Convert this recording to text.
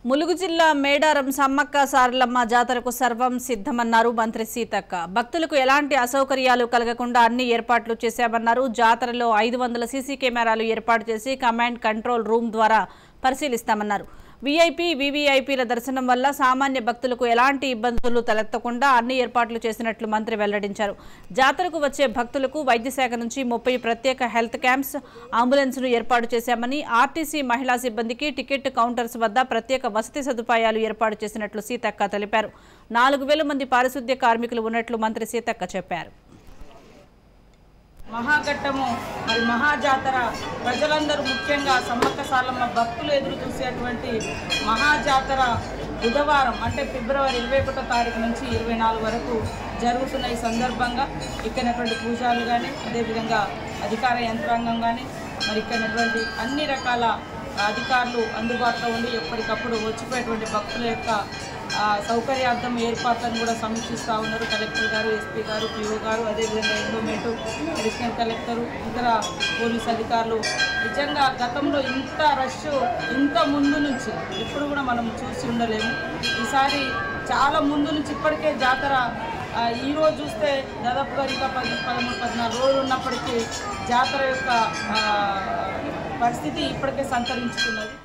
ములుగు జిల్లా మేడారం సమ్మక్క సారలమ్మ జాతరకు సర్వం సిద్ధమన్నారు మంత్రి సీతక్క భక్తులకు ఎలాంటి అసౌకర్యాలు కలగకుండా అన్ని ఏర్పాట్లు చేశామన్నారు జాతరలో ఐదు వందల సీసీ కెమెరాలు ఏర్పాటు చేసి కమాండ్ కంట్రోల్ రూమ్ ద్వారా పరిశీలిస్తామన్నారు వీఐపీ వీవీఐపీల దర్శనం వల్ల సామాన్య భక్తులకు ఎలాంటి ఇబ్బందులు తలెత్తకుండా అన్ని ఏర్పాట్లు చేసినట్లు మంత్రి వెల్లడించారు జాతరకు వచ్చే భక్తులకు వైద్య శాఖ నుంచి ముప్పై ప్రత్యేక హెల్త్ క్యాంప్స్ అంబులెన్స్ను ఏర్పాటు చేశామని ఆర్టీసీ మహిళా సిబ్బందికి టికెట్ కౌంటర్స్ వద్ద ప్రత్యేక వసతి సదుపాయాలు ఏర్పాటు చేసినట్లు సీతక్క తెలిపారు నాలుగు వేల మంది పారిశుద్ధ్య కార్మికులు ఉన్నట్లు మంత్రి సీతక్క చెప్పారు మహాఘట్టము మరి మహాజాతర ప్రజలందరూ ముఖ్యంగా సమ్మక్క సారలమ్మ భక్తులు ఎదురు చూసేటువంటి మహాజాతర బుధవారం అంటే ఫిబ్రవరి ఇరవై ఒకటో తారీఖు నుంచి ఇరవై నాలుగు వరకు జరుగుతున్న ఈ సందర్భంగా ఇక్కడటువంటి పూజాలు కానీ అదేవిధంగా అధికార యంత్రాంగం కానీ మరి ఇక్కడటువంటి అన్ని రకాల అధికారులు అందుబాటులో ఉండి ఎప్పటికప్పుడు వచ్చిపోయేటువంటి భక్తుల యొక్క ఆ, సౌకర్యార్థం ఏర్పాట్లను కూడా సమీక్షిస్తూ ఉన్నారు కలెక్టర్ గారు ఎస్పీ గారు పిఓ గారు అదేవిధంగా ఎండోమెంట్ అడిషనల్ కలెక్టరు ఇతర పోలీస్ అధికారులు నిజంగా గతంలో ఇంత రష్ ఇంత ముందు నుంచి ఎప్పుడు కూడా మనం చూసి ఉండలేము ఈసారి చాలా ముందు నుంచి ఇప్పటికే జాతర ఆ, ఈ రోజు చూస్తే దాదాపుగా ఇంకా పది పదమూడు పద్నాలుగు రోజులు ఉన్నప్పటికీ జాతర యొక్క ఆ, పరిస్థితి ఇప్పటికే సంతరించుకున్నది